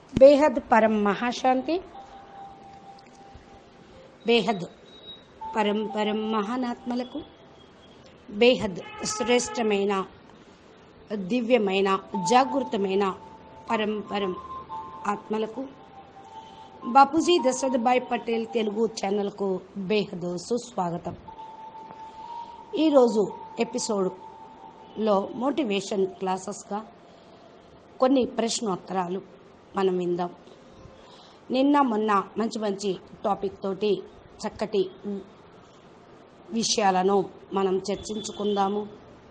బేహద్ పరం మహాశాంతి బేహద్ పరం పరం మహానాత్మలకు బేహద్ శ్రేష్టమైన దివ్యమైన జాగృతమైన పరం పరం ఆత్మలకు బాపూజీ దశరథభాయ్ పటేల్ తెలుగు ఛానల్కు బేహద్ సుస్వాగతం ఈరోజు ఎపిసోడ్లో మోటివేషన్ క్లాసెస్గా కొన్ని ప్రశ్నోత్తరాలు మనం విందాం నిన్న మొన్న మంచి మంచి టాపిక్ తోటి చక్కటి విషయాలను మనం చర్చించుకుందాము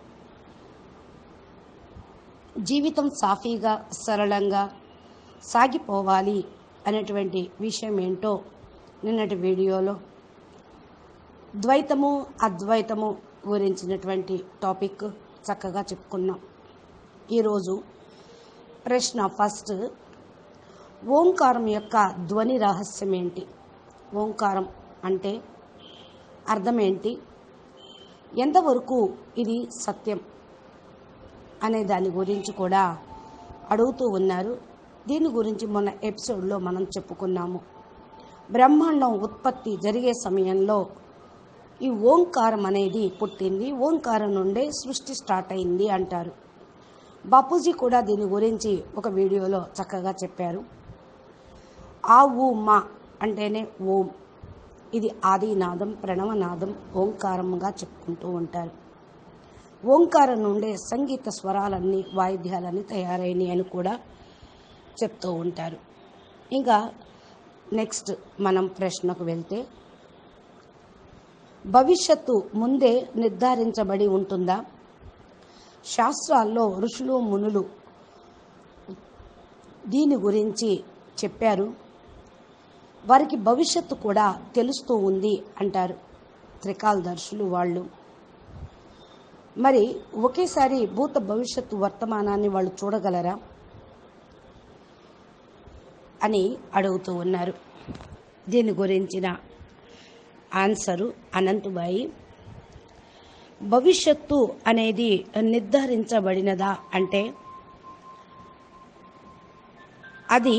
జీవితం సాఫీగా సరళంగా సాగిపోవాలి అనేటువంటి విషయం ఏంటో నిన్నటి వీడియోలో ద్వైతము అద్వైతము గురించినటువంటి టాపిక్ చక్కగా చెప్పుకున్నాం ఈరోజు ప్రశ్న ఫస్ట్ ఓంకారం యొక్క ధ్వని రహస్యం ఏంటి ఓంకారం అంటే అర్థం ఏంటి ఎంతవరకు ఇది సత్యం అనే దాని గురించి కూడా అడుగుతూ ఉన్నారు దీని గురించి మొన్న ఎపిసోడ్లో మనం చెప్పుకున్నాము బ్రహ్మాండం ఉత్పత్తి జరిగే సమయంలో ఈ ఓంకారం అనేది పుట్టింది ఓంకారం నుండే సృష్టి స్టార్ట్ అయింది అంటారు బాపూజీ కూడా దీని గురించి ఒక వీడియోలో చక్కగా చెప్పారు ఆ ఊ మా అంటేనే ఓం ఇది ఆదినాదం ప్రణవనాదం ఓంకారంగా చెప్పుకుంటూ ఉంటారు ఓంకారం నుండే సంగీత స్వరాలన్నీ వాయిద్యాలన్నీ తయారైనవి అని కూడా చెప్తూ ఉంటారు ఇంకా నెక్స్ట్ మనం ప్రశ్నకు వెళ్తే భవిష్యత్తు ముందే నిర్ధారించబడి ఉంటుందా శాస్త్రాల్లో ఋషులు మునులు దీని గురించి చెప్పారు వారికి భవిష్యత్తు కూడా తెలుస్తూ ఉంది అంటారు త్రికాలదర్శులు వాళ్ళు మరి ఒకేసారి భూత భవిష్యత్తు వర్తమానాన్ని వాళ్ళు చూడగలరా అని అడుగుతూ ఉన్నారు దీని గురించిన ఆన్సరు అనంతుబాయి భవిష్యత్తు అనేది నిర్ధారించబడినదా అంటే అది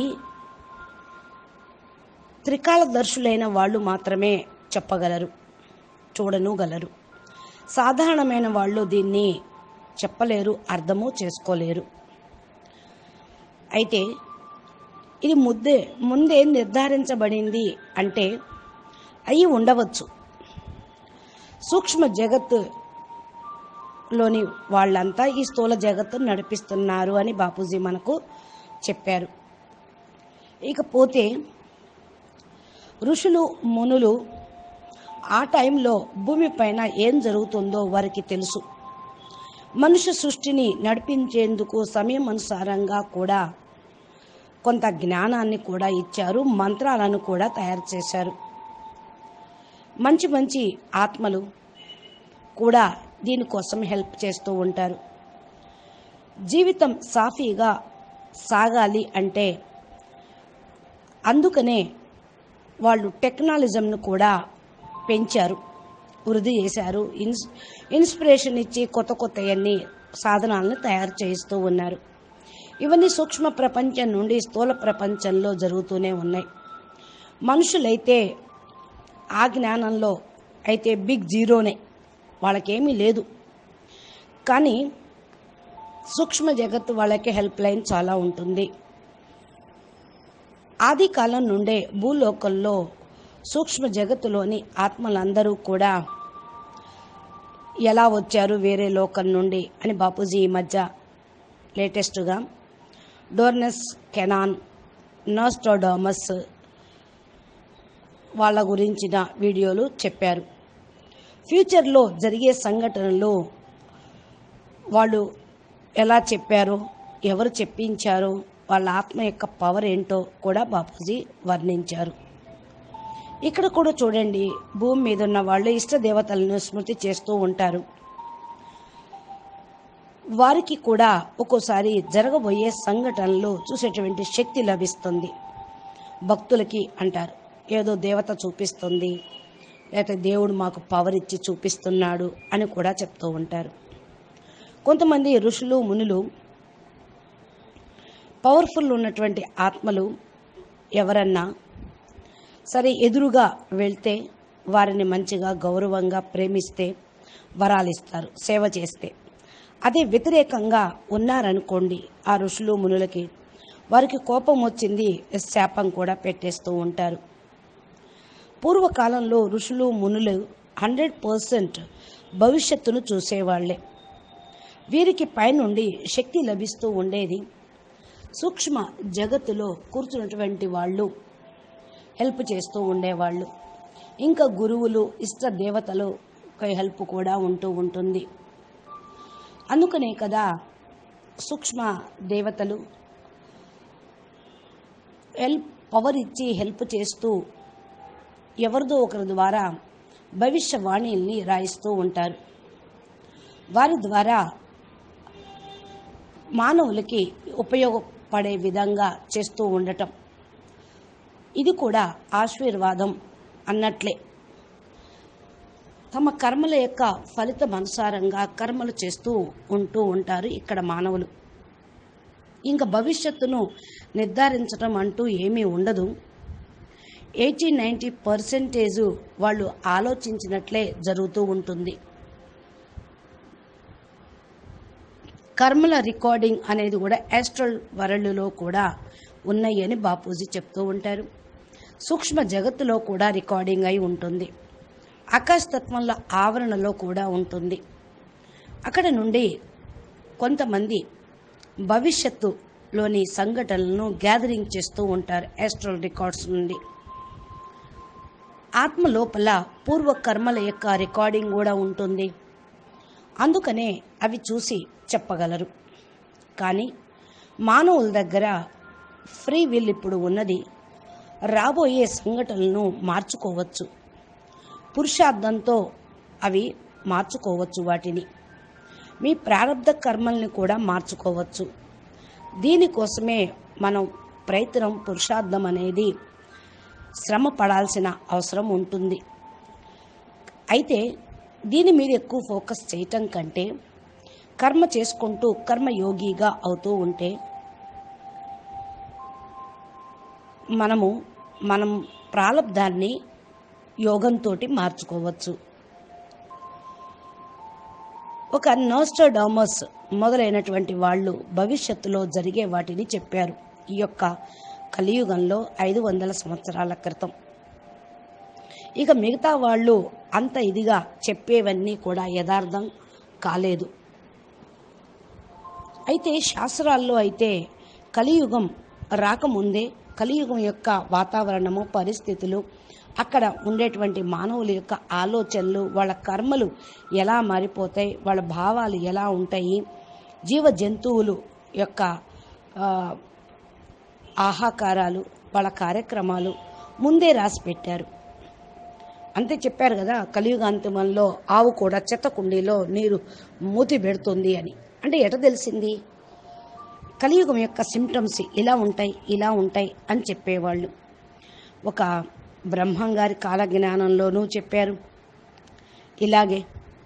త్రికాలదర్శులైన వాళ్ళు మాత్రమే చెప్పగలరు చూడను గలరు సాధారణమైన వాళ్ళు దీన్ని చెప్పలేరు అర్థము చేసుకోలేరు అయితే ఇది ముద్దే ముందే నిర్ధారించబడింది అంటే అయి ఉండవచ్చు సూక్ష్మ జగత్తులోని వాళ్ళంతా ఈ స్థూల జగత్తును నడిపిస్తున్నారు అని బాపూజీ మనకు చెప్పారు ఇకపోతే ఋషులు మునులు ఆ టైంలో భూమిపైన ఏం జరుగుతుందో వారికి తెలుసు మనుష్య సృష్టిని నడిపించేందుకు సమయం అనుసారంగా కూడా కొంత జ్ఞానాన్ని కూడా ఇచ్చారు మంత్రాలను కూడా తయారు చేశారు మంచి మంచి ఆత్మలు కూడా దీనికోసం హెల్ప్ చేస్తూ ఉంటారు జీవితం సాఫీగా సాగాలి అంటే అందుకనే వాళ్ళు టెక్నాలజంను కూడా పెంచారు వృద్ధి చేశారు ఇన్స్ ఇన్స్పిరేషన్ ఇచ్చి కొత్త కొత్తవన్నీ సాధనాలను తయారు చేస్తూ ఉన్నారు ఇవన్నీ సూక్ష్మ ప్రపంచం నుండి స్థూల ప్రపంచంలో జరుగుతూనే ఉన్నాయి మనుషులైతే ఆ జ్ఞానంలో అయితే బిగ్ జీరోనే వాళ్ళకేమీ లేదు కానీ సూక్ష్మ జగత్తు వాళ్ళకి హెల్ప్ లైన్ చాలా ఉంటుంది ఆది కాలం నుండే భూలోకంలో సూక్ష్మ జగత్తులోని ఆత్మలందరూ కూడా ఎలా వచ్చారు వేరే లోకం నుండి అని బాపూజీ ఈ మధ్య లేటెస్ట్గా డోర్నస్ కెనాన్ నోస్టోడామస్ వాళ్ళ గురించిన వీడియోలు చెప్పారు ఫ్యూచర్లో జరిగే సంఘటనలు వాళ్ళు ఎలా చెప్పారు ఎవరు చెప్పించారు వాళ్ళ ఆత్మ యొక్క పవర్ ఏంటో కూడా బాపూజీ వర్ణించారు ఇక్కడ కూడా చూడండి భూమి మీద ఉన్న వాళ్ళు ఇష్ట దేవతలను స్మృతి చేస్తూ ఉంటారు వారికి కూడా ఒక్కోసారి జరగబోయే సంఘటనలు చూసేటువంటి శక్తి లభిస్తుంది భక్తులకి అంటారు ఏదో దేవత చూపిస్తుంది లేకపోతే దేవుడు మాకు పవర్ ఇచ్చి చూపిస్తున్నాడు అని కూడా చెప్తూ ఉంటారు కొంతమంది ఋషులు మునులు పవర్ఫుల్ ఉన్నటువంటి ఆత్మలు ఎవరన్నా సరే ఎదురుగా వెళ్తే వారిని మంచిగా గౌరవంగా ప్రేమిస్తే వరాలు ఇస్తారు సేవ చేస్తే అదే వ్యతిరేకంగా ఉన్నారనుకోండి ఆ ఋషులు మునులకి వారికి కోపం వచ్చింది శాపం కూడా పెట్టేస్తూ ఉంటారు పూర్వకాలంలో ఋషులు మునులు హండ్రెడ్ పర్సెంట్ భవిష్యత్తును చూసేవాళ్లే వీరికి పైనుండి శక్తి లభిస్తూ ఉండేది సూక్ష్మ జగత్తులో కూర్చున్నటువంటి వాళ్ళు హెల్ప్ చేస్తూ ఉండేవాళ్ళు ఇంకా గురువులు ఇష్ట దేవతలు ఒక హెల్ప్ కూడా ఉంటూ ఉంటుంది అందుకనే కదా సూక్ష్మ దేవతలు హెల్ప్ పవర్ ఇచ్చి హెల్ప్ చేస్తూ ఎవరిదో ఒకరి ద్వారా భవిష్యవాణిల్ని రాయిస్తూ ఉంటారు వారి ద్వారా మానవులకి ఉపయోగపడే విధంగా చేస్తూ ఉండటం ఇది కూడా ఆశీర్వాదం అన్నట్లే తమ కర్మల యొక్క ఫలితం అనుసారంగా కర్మలు చేస్తూ ఉంటూ ఉంటారు ఇక్కడ మానవులు ఇంకా భవిష్యత్తును నిర్ధారించడం అంటూ ఏమీ ఉండదు ఎయిటీ నైంటీ పర్సెంటేజ్ వాళ్ళు ఆలోచించినట్లే జరుగుతూ ఉంటుంది కర్మల రికార్డింగ్ అనేది కూడా యాస్ట్రల్ వరల్డ్లో కూడా ఉన్నాయని బాపూజీ చెప్తూ ఉంటారు సూక్ష్మ జగత్తులో కూడా రికార్డింగ్ అయి ఉంటుంది ఆకాశతత్వంలో ఆవరణలో కూడా ఉంటుంది అక్కడ నుండి కొంతమంది భవిష్యత్తులోని సంఘటనలను గ్యాదరింగ్ చేస్తూ ఉంటారు యాస్ట్రల్ రికార్డ్స్ నుండి ఆత్మ లోపల పూర్వ కర్మల యొక్క రికార్డింగ్ కూడా ఉంటుంది అందుకనే అవి చూసి చెప్పగలరు కానీ మానవుల దగ్గర ఫ్రీ విల్ ఇప్పుడు ఉన్నది రాబోయే సంఘటనలను మార్చుకోవచ్చు పురుషార్థంతో అవి మార్చుకోవచ్చు వాటిని మీ ప్రారంధ కర్మల్ని కూడా మార్చుకోవచ్చు దీనికోసమే మనం ప్రయత్నం పురుషార్థం అనేది శ్రమ పడాల్సిన అవసరం ఉంటుంది అయితే దీని మీద ఎక్కువ ఫోకస్ చేయటం కంటే కర్మ చేసుకుంటూ కర్మయోగిగా అవుతూ ఉంటే మనము మనం ప్రారంధాన్ని యోగంతో మార్చుకోవచ్చు ఒక నోస్టోడామస్ మొదలైనటువంటి వాళ్ళు భవిష్యత్తులో జరిగే వాటిని చెప్పారు ఈ యొక్క కలియుగంలో ఐదు వందల సంవత్సరాల క్రితం ఇక మిగతా వాళ్ళు అంత ఇదిగా చెప్పేవన్నీ కూడా యథార్థం కాలేదు అయితే శాస్త్రాల్లో అయితే కలియుగం రాకముందే కలియుగం యొక్క వాతావరణము పరిస్థితులు అక్కడ ఉండేటువంటి మానవుల యొక్క ఆలోచనలు వాళ్ళ కర్మలు ఎలా మారిపోతాయి వాళ్ళ భావాలు ఎలా ఉంటాయి జీవ జంతువులు యొక్క ఆ, ఆహాకారాలు వాళ్ళ కార్యక్రమాలు ముందే రాసి పెట్టారు అంతే చెప్పారు కదా కలియుగాంతిమంలో ఆవు కూడా చెత్త కుండీలో నీరు మూతి పెడుతుంది అని అంటే ఎట తెలిసింది కలియుగం యొక్క సిమ్టమ్స్ ఇలా ఉంటాయి ఇలా ఉంటాయి అని చెప్పేవాళ్ళు ఒక బ్రహ్మంగారి కాలజ్ఞానంలోనూ చెప్పారు ఇలాగే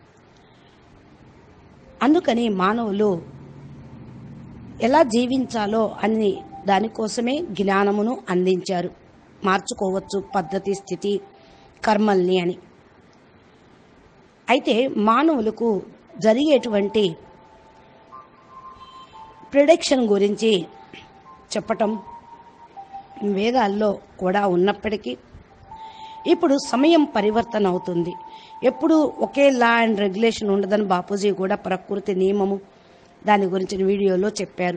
అందుకని మానవులు ఎలా జీవించాలో అని దానికోసమే జ్ఞానమును అందించారు మార్చుకోవచ్చు పద్ధతి స్థితి కర్మల్ని అని అయితే మానవులకు జరిగేటువంటి ప్రిడిక్షన్ గురించి చెప్పటం వేదాల్లో కూడా ఉన్నప్పటికీ ఇప్పుడు సమయం పరివర్తన అవుతుంది ఎప్పుడు ఒకే లా అండ్ రెగ్యులేషన్ ఉండదని బాపూజీ కూడా ప్రకృతి నియమము దాని గురించిన వీడియోలో చెప్పారు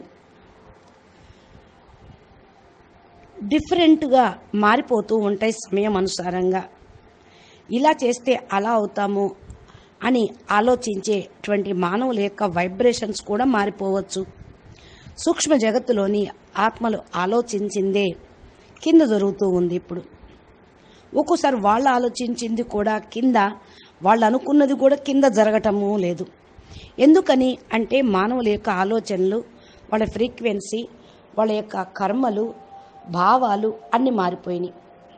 డిఫరెంట్గా మారిపోతూ ఉంటాయి సమయం అనుసారంగా ఇలా చేస్తే అలా అవుతాము అని ఆలోచించేటువంటి మానవుల యొక్క వైబ్రేషన్స్ కూడా మారిపోవచ్చు సూక్ష్మ జగత్తులోని ఆత్మలు ఆలోచించిందే కింద జరుగుతూ ఉంది ఇప్పుడు ఒక్కోసారి వాళ్ళు ఆలోచించింది కూడా కింద వాళ్ళు అనుకున్నది కూడా కింద జరగటము లేదు ఎందుకని అంటే మానవుల యొక్క ఆలోచనలు వాళ్ళ ఫ్రీక్వెన్సీ వాళ్ళ యొక్క కర్మలు భావాలు అన్నీ మారిపోయినాయి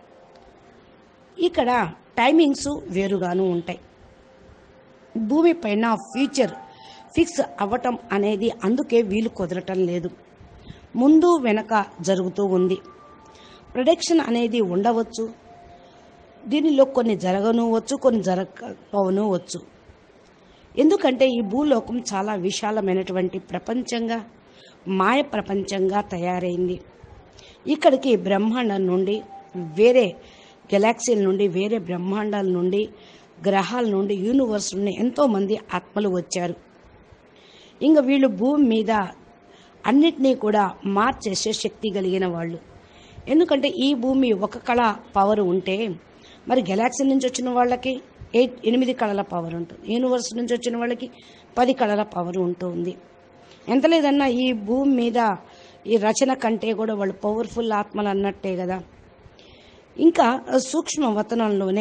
ఇక్కడ టైమింగ్స్ వేరుగాను ఉంటాయి భూమిపైన ఫ్యూచర్ ఫిక్స్ అవ్వటం అనేది అందుకే వీలు కుదరటం లేదు ముందు వెనక జరుగుతూ ఉంది ప్రొడక్షన్ అనేది ఉండవచ్చు దీనిలో కొన్ని జరగనువచ్చు కొన్ని జరగకపోను వచ్చు ఎందుకంటే ఈ భూలోకం చాలా విశాలమైనటువంటి ప్రపంచంగా మాయ ప్రపంచంగా తయారైంది ఇక్కడికి బ్రహ్మాండం నుండి వేరే గెలాక్సీల నుండి వేరే బ్రహ్మాండాల నుండి గ్రహాల నుండి యూనివర్స్ నుండి ఎంతోమంది ఆత్మలు వచ్చారు ఇంకా వీళ్ళు భూమి మీద అన్నిటినీ కూడా మార్చేసే శక్తి కలిగిన వాళ్ళు ఎందుకంటే ఈ భూమి ఒక కళ పవర్ ఉంటే మరి గెలాక్సీ నుంచి వచ్చిన వాళ్ళకి ఎయిట్ ఎనిమిది కళల పవర్ ఉంటుంది యూనివర్స్ నుంచి వచ్చిన వాళ్ళకి పది కళల పవర్ ఉంటుంది ఎంత లేదన్నా ఈ భూమి మీద ఈ రచన కంటే కూడా వాళ్ళు పవర్ఫుల్ ఆత్మలు అన్నట్టే కదా ఇంకా సూక్ష్మ వతనంలోనే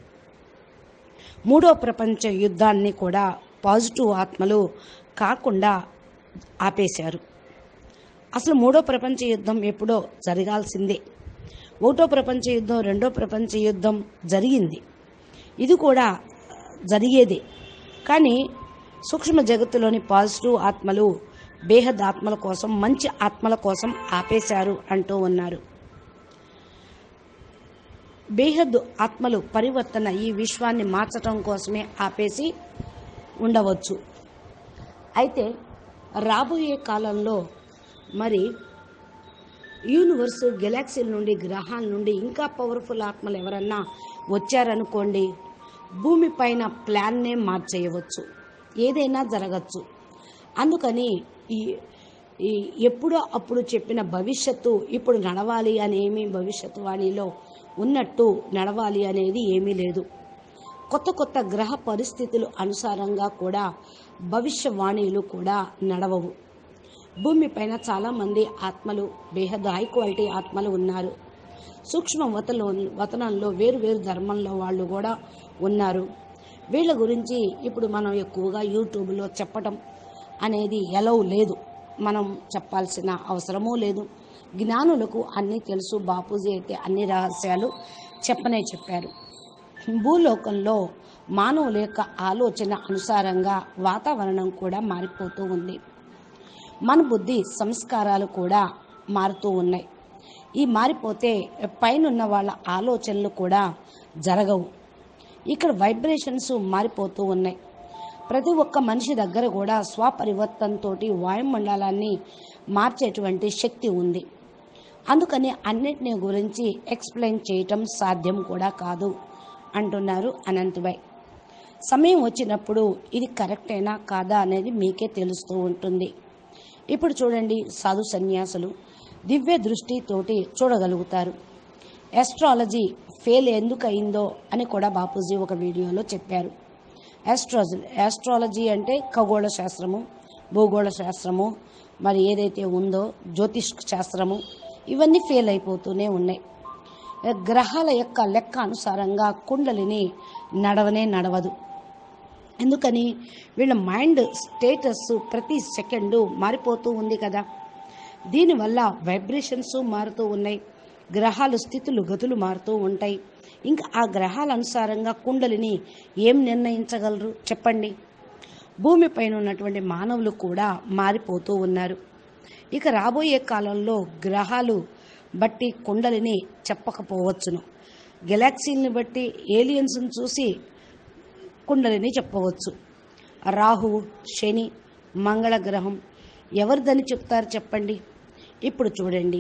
మూడో ప్రపంచ యుద్ధాన్ని కూడా పాజిటివ్ ఆత్మలు కాకుండా ఆపేశారు అసలు మూడో ప్రపంచ యుద్ధం ఎప్పుడో జరగాల్సిందే ఒకటో ప్రపంచ యుద్ధం రెండో ప్రపంచ యుద్ధం జరిగింది ఇది కూడా జరిగేదే కానీ సూక్ష్మ జగత్తులోని పాజిటివ్ ఆత్మలు బేహద్ ఆత్మల కోసం మంచి ఆత్మల కోసం ఆపేశారు అంటూ ఉన్నారు బేహద్ ఆత్మలు పరివర్తన ఈ విశ్వాన్ని మార్చటం కోసమే ఆపేసి ఉండవచ్చు అయితే రాబోయే కాలంలో మరి యూనివర్స్ గెలాక్సీల నుండి గ్రహాల నుండి ఇంకా పవర్ఫుల్ ఆత్మలు ఎవరన్నా వచ్చారనుకోండి భూమి పైన ప్లాన్నే మార్చేయవచ్చు ఏదైనా జరగచ్చు అందుకని ఈ ఈ ఎప్పుడో అప్పుడు చెప్పిన భవిష్యత్తు ఇప్పుడు నడవాలి అనేమి భవిష్యత్తు వాణిలో ఉన్నట్టు నడవాలి అనేది ఏమీ లేదు కొత్త కొత్త గ్రహ పరిస్థితులు అనుసారంగా కూడా భవిష్యవాణిలు కూడా నడవవు భూమిపైన చాలామంది ఆత్మలు బేహద్ హై క్వాలిటీ ఆత్మలు ఉన్నారు సూక్ష్మ వతలో వతనంలో వేరు వేరు ధర్మంలో వాళ్ళు కూడా ఉన్నారు వీళ్ళ గురించి ఇప్పుడు మనం ఎక్కువగా యూట్యూబ్లో చెప్పటం అనేది ఎలవ్ లేదు మనం చెప్పాల్సిన అవసరమూ లేదు జ్ఞానులకు అన్నీ తెలుసు బాపూజీ అయితే అన్ని రహస్యాలు చెప్పనే చెప్పారు భూలోకంలో మానవుల యొక్క ఆలోచన అనుసారంగా వాతావరణం కూడా మారిపోతూ ఉంది మన బుద్ధి సంస్కారాలు కూడా మారుతూ ఉన్నాయి ఈ మారిపోతే పైనున్న వాళ్ళ ఆలోచనలు కూడా జరగవు ఇక్కడ వైబ్రేషన్స్ మారిపోతూ ఉన్నాయి ప్రతి ఒక్క మనిషి దగ్గర కూడా స్వపరివర్తనతో వాయుమండలాన్ని మార్చేటువంటి శక్తి ఉంది అందుకని అన్నిటిని గురించి ఎక్స్ప్లెయిన్ చేయటం సాధ్యం కూడా కాదు అంటున్నారు అనంతభాయ్ సమయం వచ్చినప్పుడు ఇది కరెక్టేనా కాదా అనేది మీకే తెలుస్తూ ఉంటుంది ఇప్పుడు చూడండి సాధు సన్యాసులు దివ్య దృష్టితోటి చూడగలుగుతారు ఎస్ట్రాలజీ ఫెయిల్ ఎందుకు అయిందో అని కూడా బాపూజీ ఒక వీడియోలో చెప్పారు ఆస్ట్రాలజీ ఆస్ట్రాలజీ అంటే ఖగోళ శాస్త్రము భూగోళ శాస్త్రము మరి ఏదైతే ఉందో జ్యోతిష్ శాస్త్రము ఇవన్నీ ఫెయిల్ అయిపోతూనే ఉన్నాయి గ్రహాల యొక్క లెక్క అనుసారంగా కుండలిని నడవనే నడవదు ఎందుకని వీళ్ళ మైండ్ స్టేటస్ ప్రతి సెకండు మారిపోతూ ఉంది కదా దీనివల్ల వైబ్రేషన్స్ మారుతూ ఉన్నాయి గ్రహాలు స్థితులు గతులు మారుతూ ఉంటాయి ఇంకా ఆ గ్రహాల అనుసారంగా కుండలిని ఏం నిర్ణయించగలరు చెప్పండి భూమిపైన ఉన్నటువంటి మానవులు కూడా మారిపోతూ ఉన్నారు ఇక రాబోయే కాలంలో గ్రహాలు బట్టి కుండలిని చెప్పకపోవచ్చును గెలాక్సీని బట్టి ఏలియన్స్ని చూసి కుండలిని చెప్పవచ్చు రాహువు శని మంగళ గ్రహం ఎవరిదని చెప్తారు చెప్పండి ఇప్పుడు చూడండి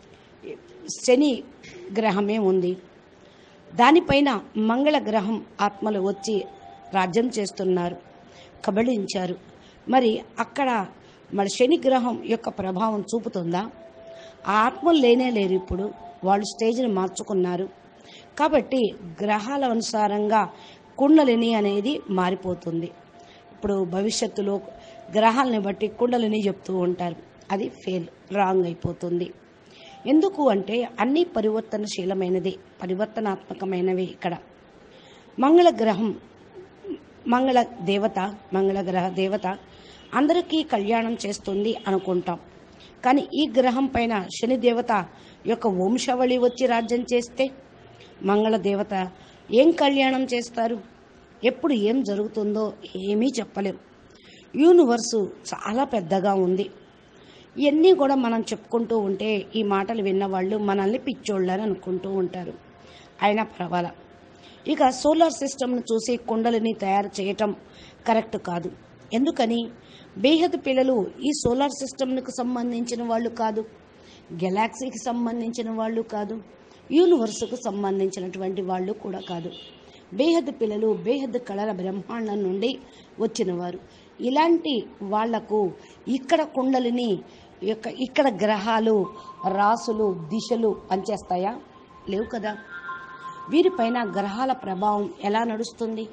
శని గ్రహమే ఉంది దానిపైన మంగళ గ్రహం ఆత్మలు వచ్చి రాజ్యం చేస్తున్నారు కబళించారు మరి అక్కడ మరి శని గ్రహం యొక్క ప్రభావం చూపుతుందా ఆ ఆత్మలు లేనే లేరు ఇప్పుడు వాళ్ళు స్టేజ్ని మార్చుకున్నారు కాబట్టి గ్రహాల అనుసారంగా కుండలిని అనేది మారిపోతుంది ఇప్పుడు భవిష్యత్తులో గ్రహాలని బట్టి కుండలిని చెప్తూ ఉంటారు అది ఫెయిల్ రాంగ్ అయిపోతుంది ఎందుకు అంటే అన్నీ పరివర్తనశీలమైనది పరివర్తనాత్మకమైనవి ఇక్కడ మంగళ గ్రహం మంగళ దేవత మంగళ గ్రహ దేవత అందరికీ కళ్యాణం చేస్తుంది అనుకుంటాం కానీ ఈ గ్రహం పైన శని దేవత యొక్క వంశావళి వచ్చి రాజ్యం చేస్తే మంగళ దేవత ఏం కళ్యాణం చేస్తారు ఎప్పుడు ఏం జరుగుతుందో ఏమీ చెప్పలేం యూనివర్సు చాలా పెద్దగా ఉంది ఇవన్నీ కూడా మనం చెప్పుకుంటూ ఉంటే ఈ మాటలు విన్నవాళ్ళు మనల్ని పిచ్చోళ్ళని అనుకుంటూ ఉంటారు అయినా పర్వాలా ఇక సోలార్ సిస్టమ్ను చూసి కుండలిని తయారు చేయటం కరెక్ట్ కాదు ఎందుకని బేహద్ పిల్లలు ఈ సోలార్ సిస్టమ్కు సంబంధించిన వాళ్ళు కాదు గెలాక్సీకి సంబంధించిన వాళ్ళు కాదు యూనివర్స్కు సంబంధించినటువంటి వాళ్ళు కూడా కాదు బేహద్ పిల్లలు బేహద్ కళల బ్రహ్మాండం నుండి వచ్చినవారు ఇలాంటి వాళ్లకు ఇక్కడ కుండలిని యొక్క ఇక్కడ గ్రహాలు రాసులు దిశలు పనిచేస్తాయా లేవు కదా వీరిపైన గ్రహాల ప్రభావం ఎలా నడుస్తుంది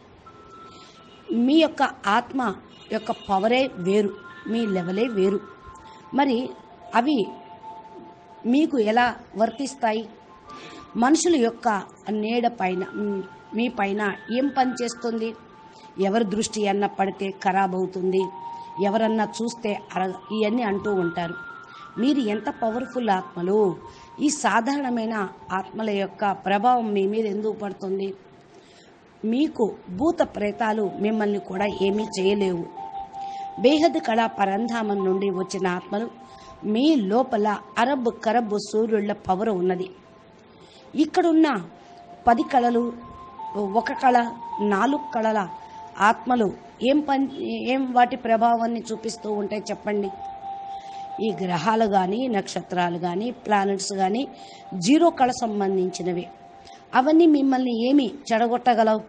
మీ యొక్క ఆత్మ యొక్క పవరే వేరు మీ లెవెలే వేరు మరి అవి మీకు ఎలా వర్తిస్తాయి మనుషుల యొక్క నీడ పైన మ్, మీ పైన ఏం పని చేస్తుంది ఎవరి దృష్టి అన్న పడితే ఖరాబ్ అవుతుంది ఎవరన్నా చూస్తే అర ఇవన్నీ అంటూ ఉంటారు మీరు ఎంత పవర్ఫుల్ ఆత్మలు ఈ సాధారణమైన ఆత్మల యొక్క ప్రభావం మీ మీద ఎందుకు పడుతుంది మీకు భూత ప్రేతాలు మిమ్మల్ని కూడా ఏమీ చేయలేవు బేహద్ కళా పరంధామం నుండి వచ్చిన ఆత్మలు మీ లోపల అరబ్ కరబ్ సూర్యుళ్ళ పవర్ ఉన్నది ఇక్కడున్న పది కళలు ఒక కళ నాలుగు కళల ఆత్మలు ఏం పని ఏం వాటి ప్రభావాన్ని చూపిస్తూ ఉంటాయి చెప్పండి ఈ గ్రహాలు కానీ నక్షత్రాలు కానీ ప్లానెట్స్ కానీ జీరో కళ సంబంధించినవి అవన్నీ మిమ్మల్ని ఏమి చెడగొట్టగలవు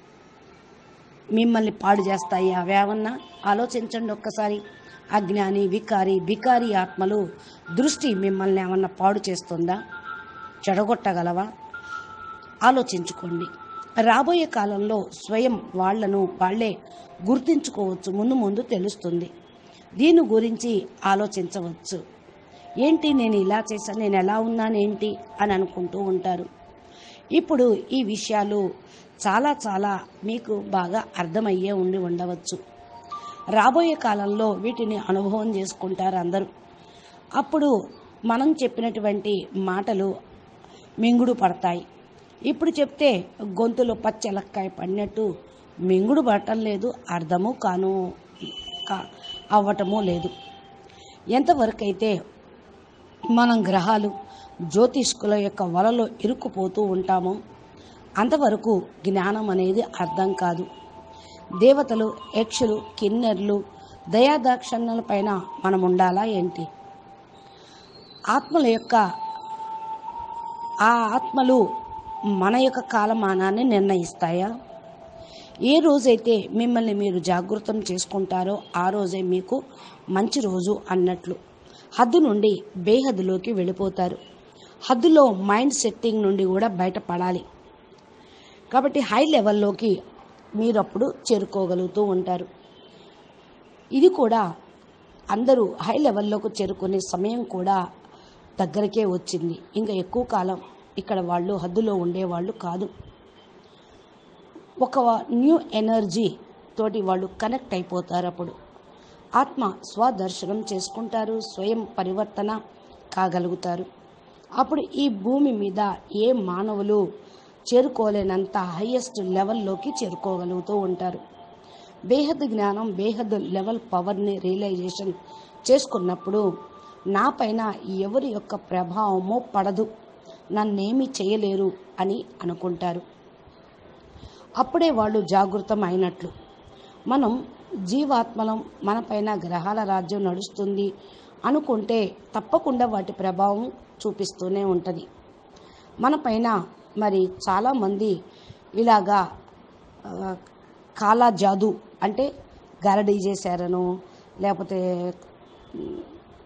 మిమ్మల్ని పాడు చేస్తాయి అవేమన్నా ఆలోచించండి ఒక్కసారి అజ్ఞాని వికారి బికారి ఆత్మలు దృష్టి మిమ్మల్ని ఏమన్నా పాడు చేస్తుందా చెడగొట్టగలవా ఆలోచించుకోండి రాబోయే కాలంలో స్వయం వాళ్లను వాళ్ళే గుర్తించుకోవచ్చు ముందు ముందు తెలుస్తుంది దీని గురించి ఆలోచించవచ్చు ఏంటి నేను ఇలా చేశాను నేను ఎలా ఉన్నాను ఏంటి అని అనుకుంటూ ఉంటారు ఇప్పుడు ఈ విషయాలు చాలా చాలా మీకు బాగా అర్థమయ్యే ఉండి ఉండవచ్చు రాబోయే కాలంలో వీటిని అనుభవం చేసుకుంటారు అందరూ అప్పుడు మనం చెప్పినటువంటి మాటలు మింగుడు పడతాయి ఇప్పుడు చెప్తే గొంతులో పచ్చెలక్కాయ పడినట్టు మింగుడు పడటం లేదు అర్థము కాను కా అవ్వటము లేదు ఎంతవరకైతే మనం గ్రహాలు జ్యోతిష్కుల యొక్క వలలో ఇరుక్కుపోతూ ఉంటామో అంతవరకు జ్ఞానం అనేది అర్థం కాదు దేవతలు యక్షులు కిన్నెర్లు దయాదాక్షణ్యాల పైన మనం ఉండాలా ఏంటి ఆత్మల యొక్క ఆ ఆత్మలు మన యొక్క కాలమానాన్ని నిర్ణయిస్తాయా ఏ రోజైతే మిమ్మల్ని మీరు జాగృతం చేసుకుంటారో ఆ రోజే మీకు మంచి రోజు అన్నట్లు హద్దు నుండి బేహద్దులోకి వెళ్ళిపోతారు హద్దులో మైండ్ సెట్టింగ్ నుండి కూడా బయటపడాలి కాబట్టి హై లెవెల్లోకి మీరు అప్పుడు చేరుకోగలుగుతూ ఉంటారు ఇది కూడా అందరూ హై లెవెల్లోకి చేరుకునే సమయం కూడా దగ్గరకే వచ్చింది ఇంకా ఎక్కువ కాలం ఇక్కడ వాళ్ళు హద్దులో ఉండేవాళ్ళు కాదు ఒక న్యూ ఎనర్జీ తోటి వాళ్ళు కనెక్ట్ అయిపోతారు అప్పుడు ఆత్మ స్వదర్శనం చేసుకుంటారు స్వయం పరివర్తన కాగలుగుతారు అప్పుడు ఈ భూమి మీద ఏ మానవులు చేరుకోలేనంత హయ్యెస్ట్ లెవెల్లోకి చేరుకోగలుగుతూ ఉంటారు బేహద్ జ్ఞానం బేహద్ లెవెల్ పవర్ని రియలైజేషన్ చేసుకున్నప్పుడు నా పైన ఎవరి యొక్క ప్రభావమో పడదు నన్నేమీ చేయలేరు అని అనుకుంటారు అప్పుడే వాళ్ళు జాగృతం అయినట్లు మనం జీవాత్మలం మనపైన గ్రహాల రాజ్యం నడుస్తుంది అనుకుంటే తప్పకుండా వాటి ప్రభావం చూపిస్తూనే ఉంటుంది మనపైన మరి చాలామంది ఇలాగా ఆ, కాలా జాదు అంటే గరడీ చేశారను లేకపోతే ఉమ్,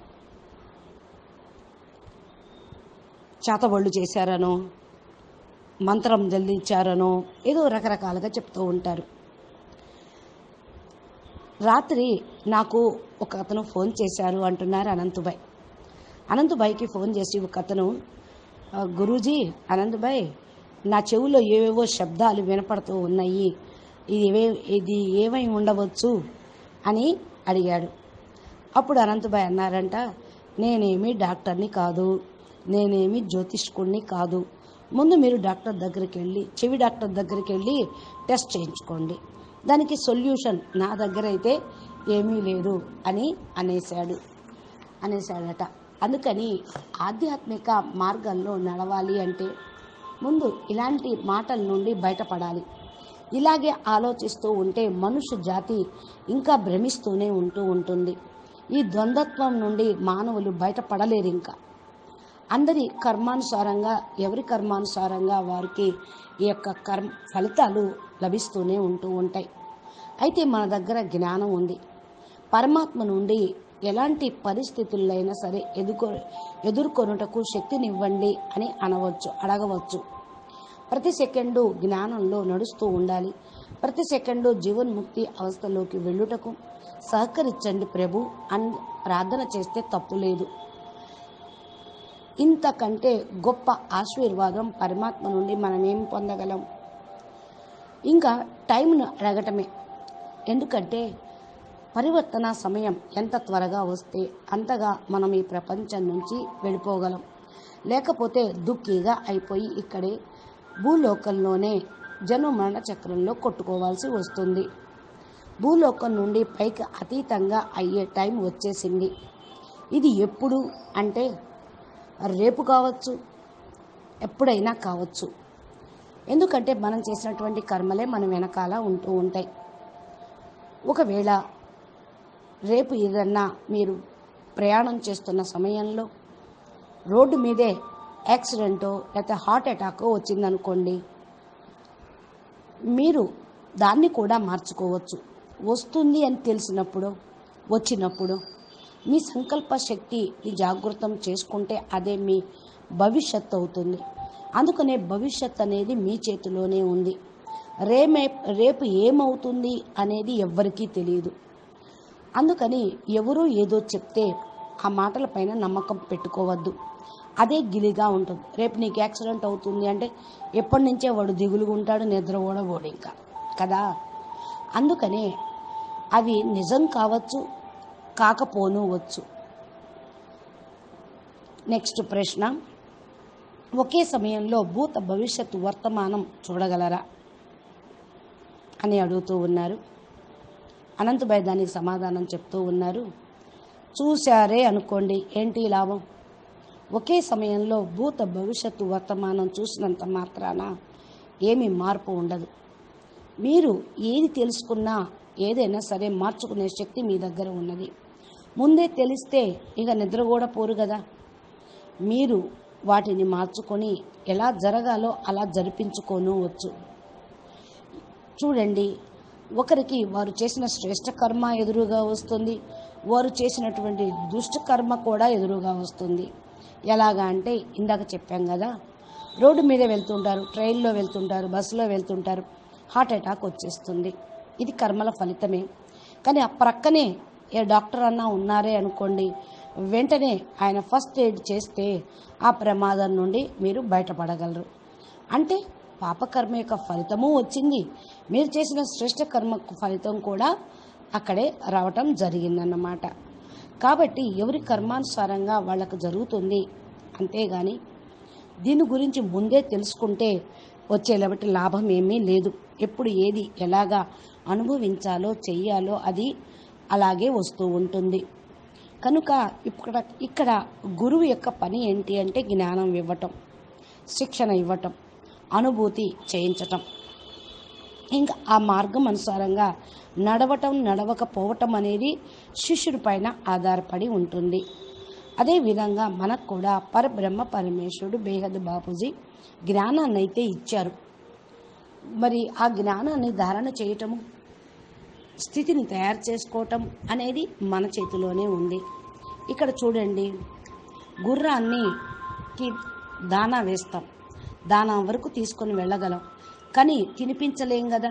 చేతబళ్ళు చేశారనో మంత్రం జల్లించారనో ఏదో రకరకాలుగా చెప్తూ ఉంటారు రాత్రి నాకు ఒక అతను ఫోన్ చేశారు అంటున్నారు అనంతుబాయ్ అనంతుబాయ్కి ఫోన్ చేసి ఒక అతను "ఆ, గురూజీ అనంతుబాయ్ నా చెవులో ఏవేవో శబ్దాలు వినపడుతూ ఉన్నాయి ఇది ఏవే ఇది ఏమై ఉండవచ్చు అని అడిగాడు అప్పుడు అనంతబాయ్ అన్నారంట నేనేమి డాక్టర్ని కాదు నేనేమి జ్యోతిష్కుడిని కాదు ముందు మీరు డాక్టర్ దగ్గరికి వెళ్ళి చెవి డాక్టర్ దగ్గరికి వెళ్ళి టెస్ట్ చేయించుకోండి దానికి సొల్యూషన్ నా దగ్గర అయితే ఏమీ లేదు అని అనేశాడు అనేసాడట అందుకని ఆధ్యాత్మిక మార్గంలో నడవాలి అంటే ముందు ఇలాంటి మాటల నుండి బయటపడాలి ఇలాగే ఆలోచిస్తూ ఉంటే మనుష్య జాతి ఇంకా భ్రమిస్తూనే ఉంటూ ఉంటుంది ఈ ద్వంద్వత్వం నుండి మానవులు బయటపడలేరు ఇంకా అందరి కర్మానుసారంగా ఎవరి కర్మానుసారంగా వారికి ఈ యొక్క కర్మ ఫలితాలు లభిస్తూనే ఉంటూ ఉంటాయి అయితే మన దగ్గర జ్ఞానం ఉంది పరమాత్మ నుండి ఎలాంటి పరిస్థితులైనా సరే ఎదుర్కొ ఎదుర్కొనుటకు శక్తినివ్వండి అని అనవచ్చు అడగవచ్చు ప్రతి సెకండు జ్ఞానంలో నడుస్తూ ఉండాలి ప్రతి సెకండు జీవన్ముక్తి అవస్థలోకి వెళ్ళుటకు సహకరించండి ప్రభు అని ప్రార్థన చేస్తే తప్పు లేదు ఇంతకంటే గొప్ప ఆశీర్వాదం పరమాత్మ నుండి మనం ఏం పొందగలం ఇంకా టైంను అడగటమే ఎందుకంటే పరివర్తన సమయం ఎంత త్వరగా వస్తే అంతగా మనం ఈ ప్రపంచం నుంచి వెళ్ళిపోగలం లేకపోతే దుఃఖిగా అయిపోయి ఇక్కడే భూలోకంలోనే జను మరణ చక్రంలో కొట్టుకోవాల్సి వస్తుంది భూలోకం నుండి పైకి అతీతంగా అయ్యే టైం వచ్చేసింది ఇది ఎప్పుడు అంటే రేపు కావచ్చు ఎప్పుడైనా కావచ్చు ఎందుకంటే మనం చేసినటువంటి కర్మలే మన వెనకాల ఉంటూ ఉంటాయి ఒకవేళ రేపు ఏదన్నా మీరు ప్రయాణం చేస్తున్న సమయంలో రోడ్డు మీదే యాక్సిడెంటో లేకపోతే హార్ట్ అటాకో వచ్చిందనుకోండి మీరు దాన్ని కూడా మార్చుకోవచ్చు వస్తుంది అని తెలిసినప్పుడు వచ్చినప్పుడు మీ సంకల్ప శక్తిని జాగృతం చేసుకుంటే అదే మీ భవిష్యత్తు అవుతుంది అందుకనే భవిష్యత్ అనేది మీ చేతిలోనే ఉంది రేమే రేపు ఏమవుతుంది అనేది ఎవ్వరికీ తెలియదు అందుకని ఎవరో ఏదో చెప్తే ఆ మాటలపైన నమ్మకం పెట్టుకోవద్దు అదే గిలిగా ఉంటుంది రేపు నీకు యాక్సిడెంట్ అవుతుంది అంటే ఎప్పటి నుంచే వాడు దిగులుగా ఉంటాడు నిద్ర కూడా పోడు ఇంకా కదా అందుకనే అవి నిజం కావచ్చు కాకపోను వచ్చు నెక్స్ట్ ప్రశ్న ఒకే సమయంలో భూత భవిష్యత్తు వర్తమానం చూడగలరా అని అడుగుతూ ఉన్నారు అనంతభాయ్ దానికి సమాధానం చెప్తూ ఉన్నారు చూశారే అనుకోండి ఏంటి లాభం ఒకే సమయంలో భూత భవిష్యత్తు వర్తమానం చూసినంత మాత్రాన ఏమీ మార్పు ఉండదు మీరు ఏది తెలుసుకున్నా ఏదైనా సరే మార్చుకునే శక్తి మీ దగ్గర ఉన్నది ముందే తెలిస్తే ఇక నిద్ర కూడా పోరు కదా మీరు వాటిని మార్చుకొని ఎలా జరగాలో అలా జరిపించుకోను వచ్చు చూడండి ఒకరికి వారు చేసిన శ్రేష్ట కర్మ ఎదురుగా వస్తుంది వారు చేసినటువంటి దుష్ట కర్మ కూడా ఎదురుగా వస్తుంది ఎలాగా అంటే ఇందాక చెప్పాం కదా రోడ్డు మీద వెళ్తుంటారు ట్రైన్లో వెళ్తుంటారు బస్సులో వెళ్తుంటారు హార్ట్ అటాక్ వచ్చేస్తుంది ఇది కర్మల ఫలితమే కానీ ఆ ప్రక్కనే ఏ డాక్టర్ అన్నా ఉన్నారే అనుకోండి వెంటనే ఆయన ఫస్ట్ ఎయిడ్ చేస్తే ఆ ప్రమాదం నుండి మీరు బయటపడగలరు అంటే పాపకర్మ యొక్క ఫలితము వచ్చింది మీరు చేసిన శ్రేష్ట కర్మ ఫలితం కూడా అక్కడే రావటం జరిగిందన్నమాట కాబట్టి ఎవరి కర్మానుసారంగా వాళ్ళకు జరుగుతుంది అంతేగాని దీని గురించి ముందే తెలుసుకుంటే వచ్చేలాబట్టి లాభం ఏమీ లేదు ఎప్పుడు ఏది ఎలాగా అనుభవించాలో చెయ్యాలో అది అలాగే వస్తూ ఉంటుంది కనుక ఇక్కడ ఇక్కడ గురువు యొక్క పని ఏంటి అంటే జ్ఞానం ఇవ్వటం శిక్షణ ఇవ్వటం అనుభూతి చేయించటం ఇంకా ఆ మార్గం అనుసారంగా నడవటం నడవకపోవటం అనేది శిష్యుడి పైన ఆధారపడి ఉంటుంది అదేవిధంగా మనకు కూడా పరబ్రహ్మ పరమేశ్వరుడు బేహద్ బాపూజీ జ్ఞానాన్ని అయితే ఇచ్చారు మరి ఆ జ్ఞానాన్ని ధారణ చేయటము స్థితిని తయారు చేసుకోవటం అనేది మన చేతిలోనే ఉంది ఇక్కడ చూడండి గుర్రాన్ని కి దానా వేస్తాం దానా వరకు తీసుకొని వెళ్ళగలం కానీ తినిపించలేం కదా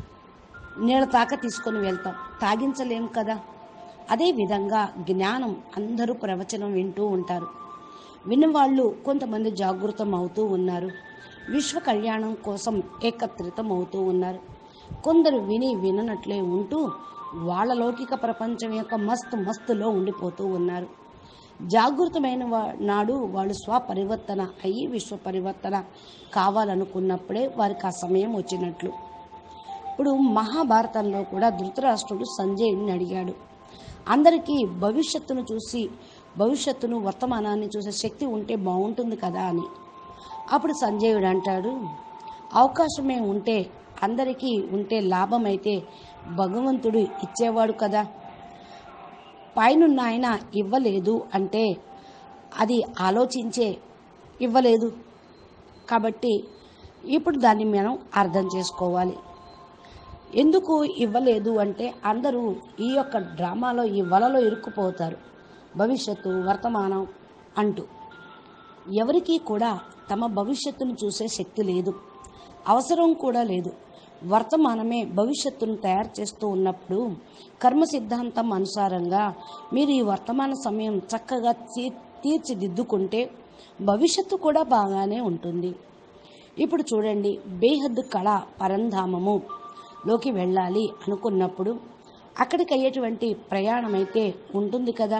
నీళ్ళ తాక తీసుకొని వెళ్తాం తాగించలేం కదా అదే విధంగా జ్ఞానం అందరూ ప్రవచనం వింటూ ఉంటారు విన్నవాళ్ళు కొంతమంది జాగృతం అవుతూ ఉన్నారు విశ్వ కళ్యాణం కోసం ఏకత్రితం అవుతూ ఉన్నారు కొందరు విని విననట్లే ఉంటూ వాళ్ళ లౌకిక ప్రపంచం యొక్క మస్తు మస్తులో ఉండిపోతూ ఉన్నారు జాగృతమైన వా- నాడు వాళ్ళు స్వపరివర్తన అయ్యి విశ్వ పరివర్తన కావాలనుకున్నప్పుడే వారికి ఆ సమయం వచ్చినట్లు ఇప్పుడు మహాభారతంలో కూడా ధృతరాష్ట్రుడు సంజయుడిని అడిగాడు అందరికీ భవిష్యత్తును చూసి భవిష్యత్తును వర్తమానాన్ని చూసే శక్తి ఉంటే బాగుంటుంది కదా అని అప్పుడు సంజయుడు అంటాడు అవకాశమే ఉంటే అందరికీ ఉంటే లాభమైతే భగవంతుడు ఇచ్చేవాడు కదా పైనున్న ఆయన ఇవ్వలేదు అంటే అది ఆలోచించే ఇవ్వలేదు కాబట్టి ఇప్పుడు దాన్ని మనం అర్థం చేసుకోవాలి ఎందుకు ఇవ్వలేదు అంటే అందరూ ఈ యొక్క డ్రామాలో ఈ వలలో ఇరుక్కుపోతారు భవిష్యత్తు వర్తమానం అంటూ ఎవరికీ కూడా తమ భవిష్యత్తును చూసే శక్తి లేదు అవసరం కూడా లేదు వర్తమానమే భవిష్యత్తును తయారు చేస్తూ ఉన్నప్పుడు కర్మ సిద్ధాంతం అనుసారంగా మీరు ఈ వర్తమాన సమయం చక్కగా తీ తీర్చిదిద్దుకుంటే భవిష్యత్తు కూడా బాగానే ఉంటుంది ఇప్పుడు చూడండి బేహద్ కళ పరంధామము లోకి వెళ్ళాలి అనుకున్నప్పుడు అక్కడికి అయ్యేటువంటి ప్రయాణం అయితే ఉంటుంది కదా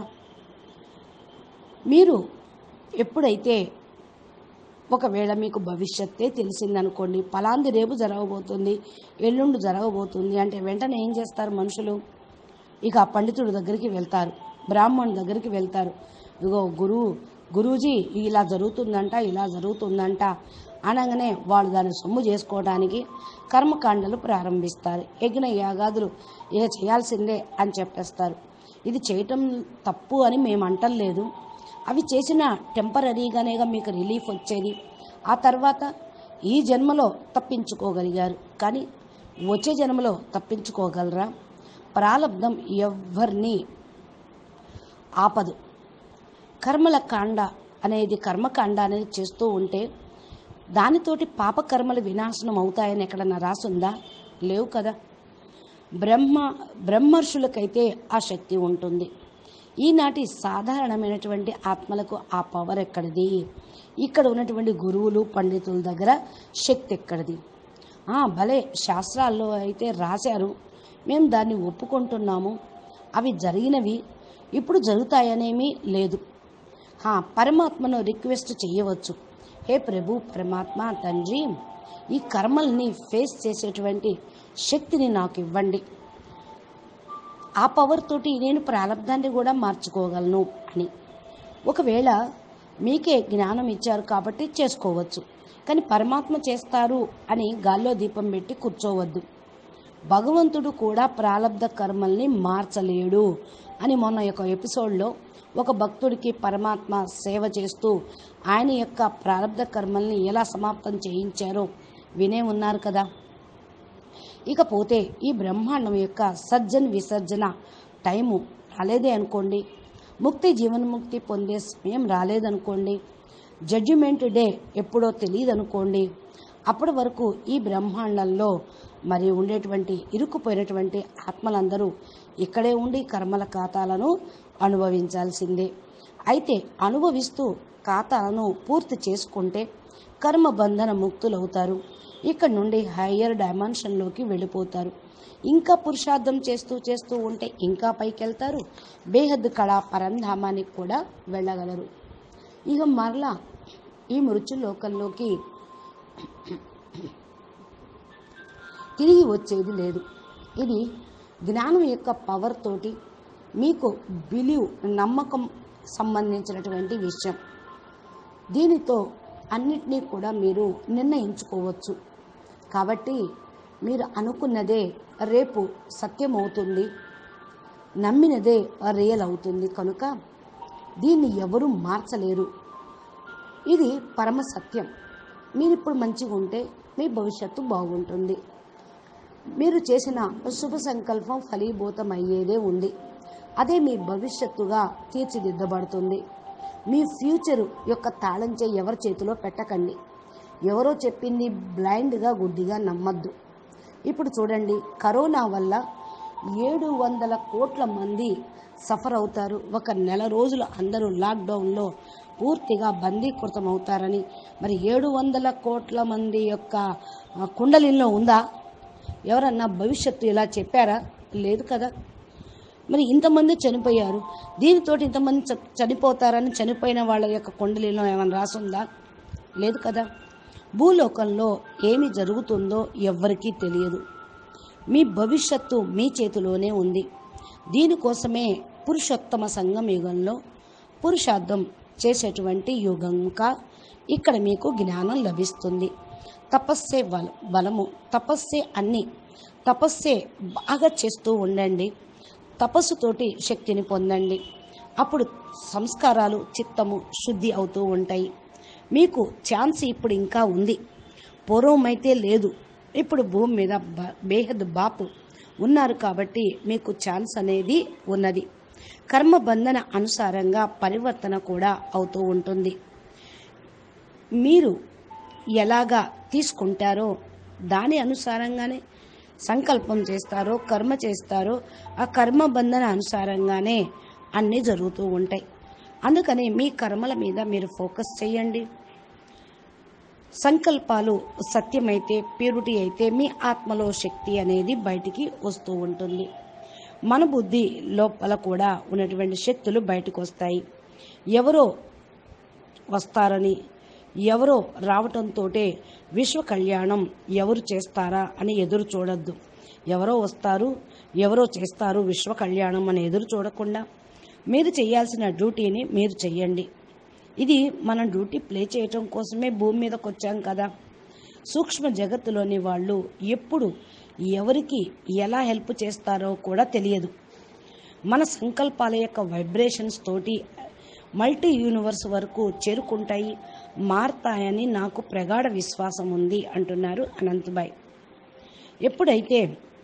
మీరు ఎప్పుడైతే ఒకవేళ మీకు భవిష్యత్తే తెలిసిందనుకోండి పలాంది రేపు జరగబోతుంది ఎల్లుండి జరగబోతుంది అంటే వెంటనే ఏం చేస్తారు మనుషులు ఇక ఆ పండితుడి దగ్గరికి వెళ్తారు బ్రాహ్మణుడి దగ్గరికి వెళ్తారు ఇగో గురువు గురూజీ ఇలా జరుగుతుందంట ఇలా జరుగుతుందంట అనగానే వాళ్ళు దాన్ని సొమ్ము చేసుకోవడానికి కర్మకాండలు ప్రారంభిస్తారు యజ్ఞ యాగాదులు ఇక చేయాల్సిందే అని చెప్పేస్తారు ఇది చేయటం తప్పు అని మేము అంటలేదు అవి చేసిన టెంపరీగానేగా మీకు రిలీఫ్ వచ్చేది ఆ తర్వాత ఈ జన్మలో తప్పించుకోగలిగారు కానీ వచ్చే జన్మలో తప్పించుకోగలరా ప్రారంధం ఎవరిని ఆపదు కర్మల కాండ అనేది కర్మకాండ అనేది చేస్తూ ఉంటే దానితోటి పాపకర్మలు వినాశనం అవుతాయని ఎక్కడన్నా రాసుందా లేవు కదా బ్రహ్మ బ్రహ్మర్షులకైతే ఆ శక్తి ఉంటుంది ఈనాటి సాధారణమైనటువంటి ఆత్మలకు ఆ పవర్ ఎక్కడిది ఇక్కడ ఉన్నటువంటి గురువులు పండితుల దగ్గర శక్తి ఎక్కడిది ఆ, భలే శాస్త్రాల్లో అయితే రాశారు మేము దాన్ని ఒప్పుకుంటున్నాము అవి జరిగినవి ఇప్పుడు జరుగుతాయనేమీ లేదు హా, పరమాత్మను రిక్వెస్ట్ చేయవచ్చు హే ప్రభు పరమాత్మ తండ్రి ఈ కర్మల్ని ఫేస్ చేసేటువంటి శక్తిని నాకు ఇవ్వండి ఆ పవర్ తోటి నేను ప్రారంధాన్ని కూడా మార్చుకోగలను అని ఒకవేళ మీకే జ్ఞానం ఇచ్చారు కాబట్టి చేసుకోవచ్చు కానీ పరమాత్మ చేస్తారు అని గాల్లో దీపం పెట్టి కూర్చోవద్దు భగవంతుడు కూడా ప్రారంధ కర్మల్ని మార్చలేడు అని మొన్న యొక్క ఎపిసోడ్లో ఒక భక్తుడికి పరమాత్మ సేవ చేస్తూ ఆయన యొక్క ప్రారంధ కర్మల్ని ఎలా సమాప్తం చేయించారో వినే ఉన్నారు కదా ఇకపోతే ఈ బ్రహ్మాండం యొక్క సజ్జన్ విసర్జన టైము రాలేదే అనుకోండి ముక్తి జీవన్ముక్తి పొందే సమయం రాలేదనుకోండి జడ్జిమెంట్ డే ఎప్పుడో తెలియదు అనుకోండి అప్పటి వరకు ఈ బ్రహ్మాండంలో మరి ఉండేటువంటి ఇరుక్కుపోయినటువంటి ఆత్మలందరూ ఇక్కడే ఉండి కర్మల ఖాతాలను అనుభవించాల్సిందే అయితే అనుభవిస్తూ ఖాతాలను పూర్తి చేసుకుంటే కర్మ బంధన ముక్తులవుతారు ఇక్కడ నుండి హయ్యర్ డైమెన్షన్లోకి వెళ్ళిపోతారు ఇంకా పురుషార్థం చేస్తూ చేస్తూ ఉంటే ఇంకా పైకి వెళ్తారు బేహద్ కళా పరంధామానికి కూడా వెళ్ళగలరు ఇక మరలా ఈ మృత్యులోకంలోకి తిరిగి వచ్చేది లేదు ఇది జ్ఞానం యొక్క పవర్ తోటి మీకు బిలీవ్ నమ్మకం సంబంధించినటువంటి విషయం దీనితో అన్నిటినీ కూడా మీరు నిర్ణయించుకోవచ్చు కాబట్టి మీరు అనుకున్నదే రేపు సత్యమవుతుంది నమ్మినదే రియల్ అవుతుంది కనుక దీన్ని ఎవరు మార్చలేరు ఇది పరమ సత్యం మీరు ఇప్పుడు మంచిగా ఉంటే మీ భవిష్యత్తు బాగుంటుంది మీరు చేసిన శుభ సంకల్పం ఫలీభూతం అయ్యేదే ఉంది అదే మీ భవిష్యత్తుగా తీర్చిదిద్దబడుతుంది మీ ఫ్యూచర్ యొక్క తాళం చేయి ఎవరి చేతిలో పెట్టకండి ఎవరో చెప్పింది బ్లైండ్గా గుడ్డిగా నమ్మద్దు ఇప్పుడు చూడండి కరోనా వల్ల ఏడు వందల కోట్ల మంది సఫర్ అవుతారు ఒక నెల రోజులు అందరూ లాక్డౌన్లో పూర్తిగా బందీకృతం అవుతారని మరి ఏడు వందల కోట్ల మంది యొక్క ఆ, కుండలిలో ఉందా ఎవరన్నా భవిష్యత్తు ఇలా చెప్పారా లేదు కదా మరి ఇంతమంది చనిపోయారు దీనితోటి ఇంతమంది చ- చనిపోతారని చనిపోయిన వాళ్ళ యొక్క కుండలిలో ఏమైనా రాసుందా లేదు కదా భూలోకంలో ఏమి జరుగుతుందో ఎవ్వరికీ తెలియదు మీ భవిష్యత్తు మీ చేతిలోనే ఉంది దీనికోసమే పురుషోత్తమ సంఘం యుగంలో పురుషార్థం చేసేటువంటి యుగంగా ఇక్కడ మీకు జ్ఞానం లభిస్తుంది తపస్సే బల బలము తపస్సే అన్ని తపస్సే బాగా చేస్తూ ఉండండి తపస్సుతోటి శక్తిని పొందండి అప్పుడు సంస్కారాలు చిత్తము శుద్ధి అవుతూ ఉంటాయి మీకు ఛాన్స్ ఇప్పుడు ఇంకా ఉంది పూర్వం అయితే లేదు ఇప్పుడు భూమి మీద బ- బేహద్ బాపు ఉన్నారు కాబట్టి మీకు ఛాన్స్ అనేది ఉన్నది కర్మ బంధన అనుసారంగా పరివర్తన కూడా అవుతూ ఉంటుంది మీరు ఎలాగా తీసుకుంటారో దాని అనుసారంగానే సంకల్పం చేస్తారో కర్మ చేస్తారో ఆ కర్మ బంధన అనుసారంగానే అన్నీ జరుగుతూ ఉంటాయి అందుకని మీ కర్మల మీద మీరు ఫోకస్ చేయండి సంకల్పాలు సత్యమైతే ప్యూరిటీ అయితే మీ ఆత్మలో శక్తి అనేది బయటికి వస్తూ ఉంటుంది మన బుద్ధి లోపల కూడా ఉన్నటువంటి శక్తులు బయటకు వస్తాయి ఎవరో వస్తారని ఎవరో రావటంతో విశ్వ కళ్యాణం ఎవరు చేస్తారా అని ఎదురు చూడొద్దు ఎవరో వస్తారు ఎవరో చేస్తారు విశ్వ కళ్యాణం అని ఎదురు చూడకుండా మీరు చేయాల్సిన డ్యూటీని మీరు చెయ్యండి ఇది మనం డ్యూటీ ప్లే చేయటం కోసమే భూమి మీదకి వచ్చాం కదా సూక్ష్మ జగత్తులోని వాళ్ళు ఎప్పుడు ఎవరికి ఎలా హెల్ప్ చేస్తారో కూడా తెలియదు మన సంకల్పాల యొక్క వైబ్రేషన్స్ తోటి మల్టీ యూనివర్స్ వరకు చేరుకుంటాయి మారతాయని నాకు ప్రగాఢ విశ్వాసం ఉంది అంటున్నారు అనంతబాయ్ ఎప్పుడైతే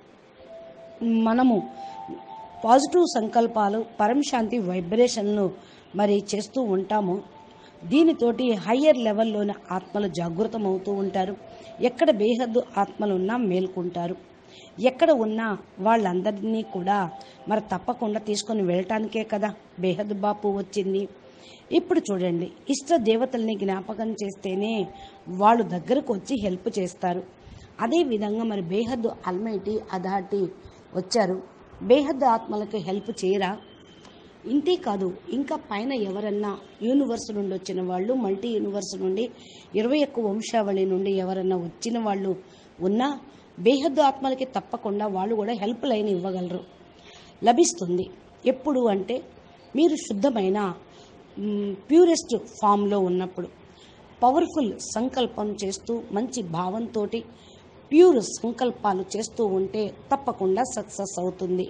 మనము పాజిటివ్ సంకల్పాలు పరంశాంతి వైబ్రేషన్ను మరి చేస్తూ ఉంటామో దీనితోటి హయ్యర్ లెవెల్లోని ఆత్మలు జాగృతం అవుతూ ఉంటారు ఎక్కడ బేహద్దు ఆత్మలు ఉన్నా మేల్కుంటారు ఎక్కడ ఉన్నా వాళ్ళందరినీ కూడా మరి తప్పకుండా తీసుకొని వెళ్ళటానికే కదా బేహద్ బాపు వచ్చింది ఇప్పుడు చూడండి ఇష్ట దేవతల్ని జ్ఞాపకం చేస్తేనే వాళ్ళు దగ్గరకు వచ్చి హెల్ప్ చేస్తారు అదే విధంగా మరి బేహద్దు అల్మైటి అధాటి వచ్చారు బేహద్దు ఆత్మలకు హెల్ప్ చేయరా ఇంతే కాదు ఇంకా పైన ఎవరన్నా యూనివర్స్ నుండి వచ్చిన వాళ్ళు మల్టీ యూనివర్స్ నుండి ఇరవై ఒక్క వంశావళి నుండి ఎవరన్నా వచ్చిన వాళ్ళు ఉన్నా బేహద్దు ఆత్మలకి తప్పకుండా వాళ్ళు కూడా హెల్ప్ లైన్ ఇవ్వగలరు లభిస్తుంది ఎప్పుడు అంటే మీరు శుద్ధమైన ప్యూరెస్ట్ ఫామ్లో ఉన్నప్పుడు పవర్ఫుల్ సంకల్పం చేస్తూ మంచి భావంతో ప్యూర్ సంకల్పాలు చేస్తూ ఉంటే తప్పకుండా సక్సెస్ అవుతుంది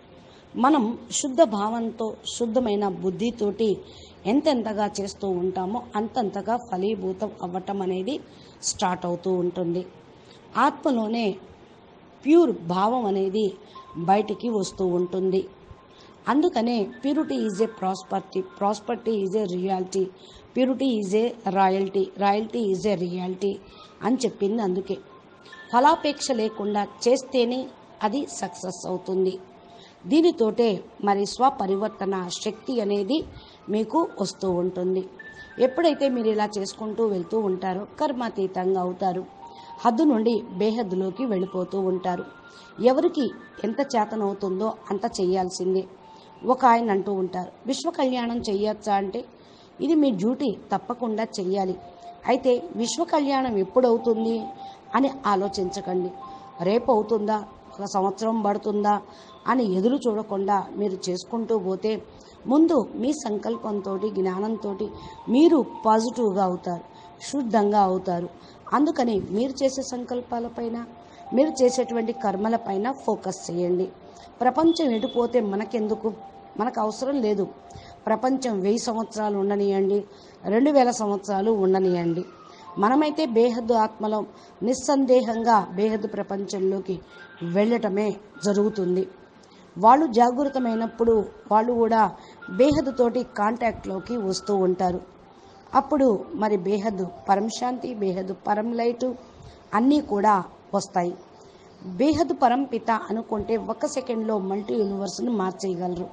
మనం శుద్ధ భావంతో శుద్ధమైన బుద్ధితోటి ఎంతెంతగా చేస్తూ ఉంటామో అంతంతగా ఫలీభూతం అవ్వటం అనేది స్టార్ట్ అవుతూ ఉంటుంది ఆత్మలోనే ప్యూర్ భావం అనేది బయటికి వస్తూ ఉంటుంది అందుకనే purity is a prosperity prosperity is a reality purity is a royalty royalty is a reality అని చెప్పింది అందుకే ఫలాపేక్ష లేకుండా చేస్తేనే అది సక్సెస్ అవుతుంది దీనితోటే మరి స్వపరివర్తన శక్తి అనేది మీకు వస్తూ ఉంటుంది ఎప్పుడైతే మీరు ఇలా చేసుకుంటూ వెళ్తూ ఉంటారో కర్మాతీతంగా అవుతారు హద్దు నుండి బేహద్దులోకి వెళ్ళిపోతూ ఉంటారు ఎవరికి ఎంత చేతనవుతుందో అంత చేయాల్సిందే ఒక ఆయన అంటూ ఉంటారు విశ్వ కళ్యాణం చెయ్యొచ్చా అంటే ఇది మీ డ్యూటీ తప్పకుండా చెయ్యాలి అయితే విశ్వ కళ్యాణం ఎప్పుడు అవుతుంది అని ఆలోచించకండి రేపు అవుతుందా ఒక సంవత్సరం పడుతుందా అని ఎదురు చూడకుండా మీరు చేసుకుంటూ పోతే ముందు మీ సంకల్పంతో జ్ఞానంతో మీరు పాజిటివ్గా అవుతారు శుద్ధంగా అవుతారు అందుకని మీరు చేసే సంకల్పాలపైన మీరు చేసేటువంటి కర్మలపైన ఫోకస్ చేయండి ప్రపంచం ఎడిపోతే మనకెందుకు మనకు అవసరం లేదు ప్రపంచం వెయ్యి సంవత్సరాలు ఉండనియండి రెండు వేల సంవత్సరాలు ఉండనియండి మనమైతే బేహద్దు ఆత్మలో నిస్సందేహంగా బేహద్దు ప్రపంచంలోకి వెళ్ళటమే జరుగుతుంది వాళ్ళు జాగృతమైనప్పుడు వాళ్ళు కూడా బేహద్దుతోటి కాంటాక్ట్లోకి వస్తూ ఉంటారు అప్పుడు మరి బేహద్దు పరం శాంతి బేహద్దు పరం లైటు అన్నీ కూడా వస్తాయి బేహద్దు పరం పిత అనుకుంటే ఒక సెకండ్లో మల్టీ యూనివర్స్ను మార్చేయగలరు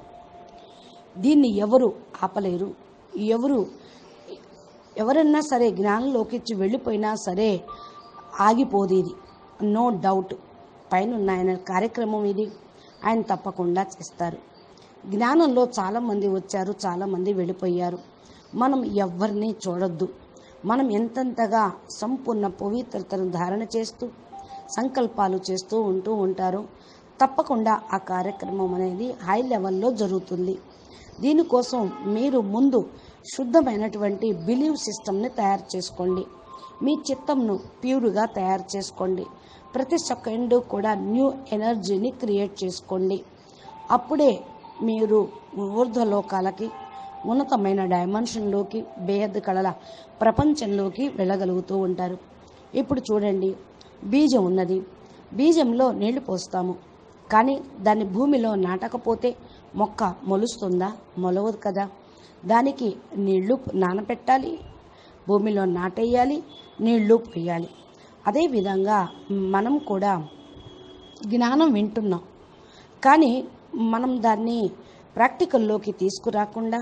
దీన్ని ఎవరు ఆపలేరు ఎవరు ఎవరన్నా సరే జ్ఞానంలోకి ఇచ్చి వెళ్ళిపోయినా సరే ఆగిపోదు ఇది నో డౌట్ పైన ఉన్న ఆయన కార్యక్రమం ఇది ఆయన తప్పకుండా చేస్తారు జ్ఞానంలో చాలామంది వచ్చారు చాలామంది వెళ్ళిపోయారు మనం ఎవరిని చూడొద్దు మనం ఎంతెంతగా సంపూర్ణ పవిత్రతను ధారణ చేస్తూ సంకల్పాలు చేస్తూ ఉంటూ ఉంటారో తప్పకుండా ఆ కార్యక్రమం అనేది హై లెవెల్లో జరుగుతుంది దీనికోసం మీరు ముందు శుద్ధమైనటువంటి బిలీవ్ సిస్టమ్ని తయారు చేసుకోండి మీ చిత్తంను ప్యూర్గా తయారు చేసుకోండి ప్రతి సెకండు కూడా న్యూ ఎనర్జీని క్రియేట్ చేసుకోండి అప్పుడే మీరు ఊర్ధ్వలోకాలకి ఉన్నతమైన డైమెన్షన్లోకి బేహద్ కళల ప్రపంచంలోకి వెళ్ళగలుగుతూ ఉంటారు ఇప్పుడు చూడండి బీజం ఉన్నది బీజంలో నీళ్లు పోస్తాము కానీ దాన్ని భూమిలో నాటకపోతే మొక్క మొలుస్తుందా మొలవదు కదా దానికి నీళ్లు నానపెట్టాలి భూమిలో నాటేయాలి నీళ్లు పోయాలి అదేవిధంగా మనం కూడా జ్ఞానం వింటున్నాం కానీ మనం దాన్ని ప్రాక్టికల్లోకి తీసుకురాకుండా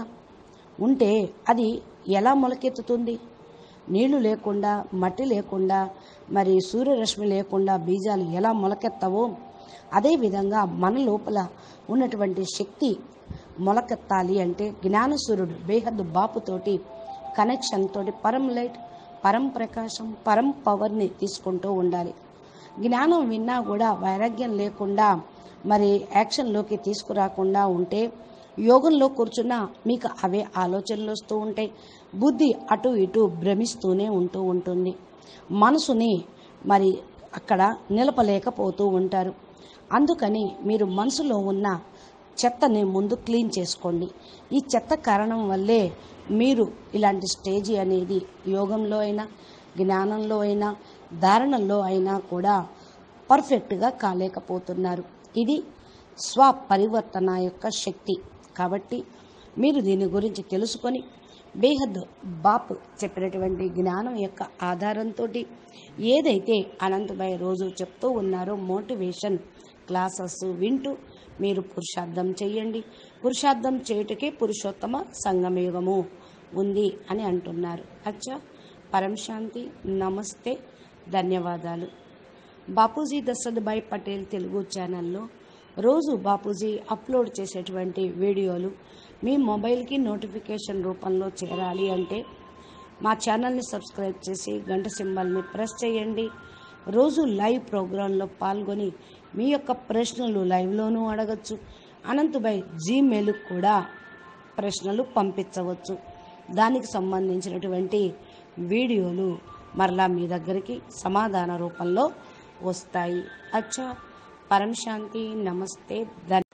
ఉంటే అది ఎలా మొలకెత్తుతుంది నీళ్లు లేకుండా మట్టి లేకుండా మరి సూర్యరశ్మి లేకుండా బీజాలు ఎలా మొలకెత్తవో అదేవిధంగా మన లోపల ఉన్నటువంటి శక్తి మొలకెత్తాలి అంటే జ్ఞానసూర్యుడు బేహద్దు బాపుతోటి కనెక్షన్ తోటి పరం లైట్ పరం ప్రకాశం పరం పవర్ని తీసుకుంటూ ఉండాలి జ్ఞానం విన్నా కూడా వైరాగ్యం లేకుండా మరి యాక్షన్లోకి తీసుకురాకుండా ఉంటే యోగంలో కూర్చున్నా మీకు అవే ఆలోచనలు వస్తూ ఉంటాయి బుద్ధి అటు ఇటు భ్రమిస్తూనే ఉంటూ ఉంటుంది మనసుని మరి అక్కడ నిలపలేకపోతూ ఉంటారు అందుకని మీరు మనసులో ఉన్న చెత్తని ముందు క్లీన్ చేసుకోండి ఈ చెత్త కారణం వల్లే మీరు ఇలాంటి స్టేజీ అనేది యోగంలో అయినా జ్ఞానంలో అయినా ధారణలో అయినా కూడా పర్ఫెక్ట్గా కాలేకపోతున్నారు ఇది స్వ పరివర్తన యొక్క శక్తి కాబట్టి మీరు దీని గురించి తెలుసుకొని బేహద్ బాప్ చెప్పినటువంటి జ్ఞానం యొక్క ఆధారంతో ఏదైతే అనంతభాయ్ రోజు చెప్తూ ఉన్నారో మోటివేషన్ క్లాసెస్ వింటూ మీరు పురుషార్థం చేయండి పురుషార్థం చేయుటకే పురుషోత్తమ సంగమయుగము ఉంది అని అంటున్నారు అచ్చా పరం శాంతి నమస్తే ధన్యవాదాలు బాపూజీ దశరథభాయ్ పటేల్ తెలుగు ఛానల్లో రోజు బాపూజీ అప్లోడ్ చేసేటువంటి వీడియోలు మీ మొబైల్కి నోటిఫికేషన్ రూపంలో చేరాలి అంటే మా ఛానల్ని సబ్స్క్రైబ్ చేసి గంట సింబల్ని ప్రెస్ చేయండి రోజు లైవ్ ప్రోగ్రాంలో పాల్గొని మీ యొక్క ప్రశ్నలు లైవ్లోనూ అడగచ్చు అనంతభాయ్ జీమెయిల్ కూడా ప్రశ్నలు పంపించవచ్చు దానికి సంబంధించినటువంటి వీడియోలు మరలా మీ దగ్గరికి సమాధాన రూపంలో వస్తాయి అచ్చా పరం శాంతి నమస్తే ధన్